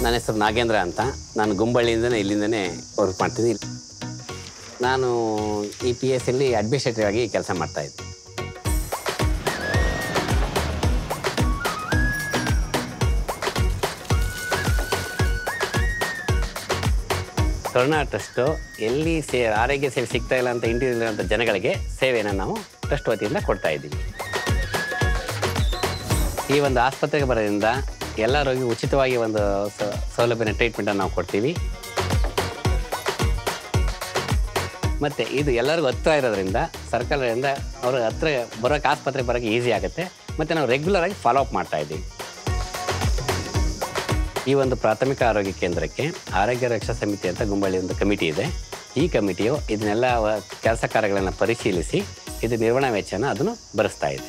ನನ್ನ ಹೆಸರು ನಾಗೇಂದ್ರ ಅಂತ ನಾನು ಗುಂಬಳ್ಳಿಯಿಂದನೇ ಇಲ್ಲಿಂದನೇ ವರ್ಕ್ ಮಾಡ್ತೀನಿ ನಾನು ಈ ಪಿ ಎಸ್ ಅಲ್ಲಿ ಅಡ್ಮಿನಿಸ್ಟ್ರೇಟಿವ್ ಆಗಿ ಕೆಲಸ ಮಾಡ್ತಾ ಇದ್ದೆ ಕರುಣಾ ಟ್ರಸ್ಟು ಎಲ್ಲಿ ಸೇ ಆರೋಗ್ಯ ಸೇವೆ ಸಿಗ್ತಾ ಇಲ್ಲ ಅಂತ ಇಂಟಿರಿಯರ್ ಜನಗಳಿಗೆ ಸೇವೆಯನ್ನು ನಾವು ಟ್ರಸ್ಟ್ ವತಿಯಿಂದ ಕೊಡ್ತಾ ಇದ್ದೀವಿ ಈ ಒಂದು ಆಸ್ಪತ್ರೆಗೆ ಬರೋದ್ರಿಂದ ಎಲ್ಲ ರೋಗಿ ಉಚಿತವಾಗಿ ಒಂದು ಸ- ಸೌಲಭ್ಯನ ಟ್ರೀಟ್ಮೆಂಟನ್ನು ನಾವು ಕೊಡ್ತೀವಿ ಮತ್ತು ಇದು ಎಲ್ಲರಿಗೂ ಹತ್ರ ಇರೋದ್ರಿಂದ ಸರ್ಕಾರದಿಂದ ಅವ್ರ ಹತ್ರ ಬರೋಕ್ಕೆ ಆಸ್ಪತ್ರೆಗೆ ಬರೋಕ್ಕೆ ಈಸಿ ಆಗುತ್ತೆ ಮತ್ತು ನಾವು ರೆಗ್ಯುಲರ್ ಆಗಿ ಫಾಲೋ ಅಪ್ ಮಾಡ್ತಾ ಇದ್ದೀವಿ ಈ ಒಂದು ಪ್ರಾಥಮಿಕ ಆರೋಗ್ಯ ಕೇಂದ್ರಕ್ಕೆ ಆರೋಗ್ಯ ರಕ್ಷಾ ಸಮಿತಿ ಅಂತ ಗುಂಬಳ್ಳಿ ಒಂದು ಕಮಿಟಿ ಇದೆ ಈ ಕಮಿಟಿಯು ಇದನ್ನೆಲ್ಲ ವ- ಕೆಲಸ ಕಾರ್ಯಗಳನ್ನು ಪರಿಶೀಲಿಸಿ ಇದು ನಿರ್ವಹಣಾ ವೆಚ್ಚನ ಅದನ್ನು ಭರಿಸ್ತಾ ಇದೆ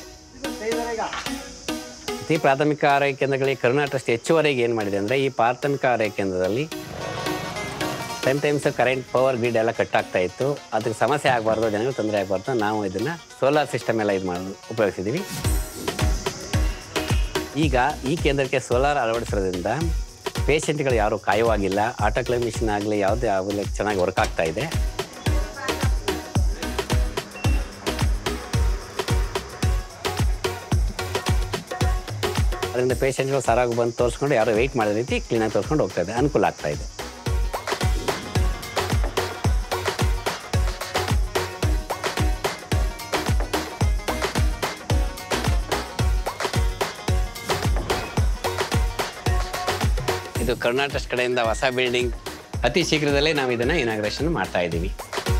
ಈ ಪ್ರಾಥಮಿಕ ಆರೋಗ್ಯ ಕೇಂದ್ರಗಳಿಗೆ ಕರುಣಾ ಟ್ರಸ್ಟ್ ಹೆಚ್ಚುವರೆಗೆ ಏನು ಮಾಡಿದೆ ಅಂದರೆ ಈ ಪ್ರಾಥಮಿಕ ಆರೋಗ್ಯ ಕೇಂದ್ರದಲ್ಲಿ time times current power grid ಎಲ್ಲ ಕಟ್ ಆಗ್ತಾ ಇತ್ತು ಅದಕ್ಕೆ ಸಮಸ್ಯೆ ಆಗಬಾರ್ದು ಜನಗಳು ತೊಂದರೆ ಆಗಬಾರ್ದು ನಾವು ಇದನ್ನು ಸೋಲಾರ್ ಸಿಸ್ಟಮ್ ಎಲ್ಲ ಇದು ಮಾಡಿ ಉಪಯೋಗಿಸಿದ್ದೀವಿ ಈಗ ಈ ಕೇಂದ್ರಕ್ಕೆ ಸೋಲಾರ್ ಅಳವಡಿಸೋದ್ರಿಂದ ಪೇಷಂಟ್ಗಳು ಯಾರು ಕಾಯುವಾಗಿಲ್ಲ ಆಟೋಕ್ಲೇವ್ ಮಿಷಿನ್ ಆಗಲಿ ಯಾವುದೇ ಆಗಲಿ ಚೆನ್ನಾಗಿ ವರ್ಕ್ ಆಗ್ತಾ ಇದೆ ಅದರಿಂದ ಪೇಷಂಟ್ಗಳು ಸರಾಗಿ ಬಂದು ತೋರಿಸ್ಕೊಂಡು ಯಾರೋ ವೆಯ್ಟ್ ಮಾಡೋ ರೀತಿ ಕ್ಲೀನಾಗಿ ತೋರಿಸ್ಕೊಂಡು ಹೋಗ್ತಾ ಇದೆ ಅನುಕೂಲ ಆಗ್ತಾ ಇದೆ ಇದು ಕರ್ನಾಟಕ ಕಡೆಯಿಂದ ಹೊಸ ಬಿಲ್ಡಿಂಗ್ ಅತಿ ಶೀಘ್ರದಲ್ಲೇ ನಾವು ಇದನ್ನು ಇನಾಗ್ರೇಷನ್ ಮಾಡ್ತಾ ಇದ್ದೀವಿ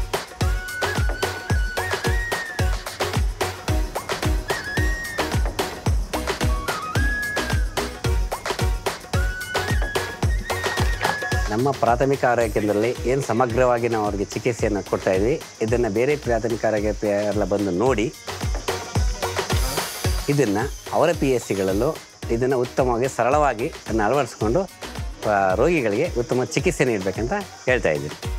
ನಮ್ಮ ಪ್ರಾಥಮಿಕ ಆರೋಗ್ಯ ಕೇಂದ್ರದಲ್ಲಿ ಏನು ಸಮಗ್ರವಾಗಿ ನಾವು ಅವ್ರಿಗೆ ಚಿಕಿತ್ಸೆಯನ್ನು ಕೊಡ್ತಾ ಇದ್ವಿ ಇದನ್ನು ಬೇರೆ ಪ್ರಾಥಮಿಕ ಆರೋಗ್ಯ ಪಿ- ಎಲ್ಲ ಬಂದು ನೋಡಿ ಇದನ್ನು ಅವರ ಪಿ ಎಸ್ ಸಿಗಳಲ್ಲೂ ಇದನ್ನು ಉತ್ತಮವಾಗಿ ಸರಳವಾಗಿ ಅದನ್ನು ಅಳವಡಿಸ್ಕೊಂಡು ಆ, ರೋಗಿಗಳಿಗೆ ಉತ್ತಮ ಚಿಕಿತ್ಸೆ ನೀಡಬೇಕಂತ ಹೇಳ್ತಾ ಇದ್ದೀನಿ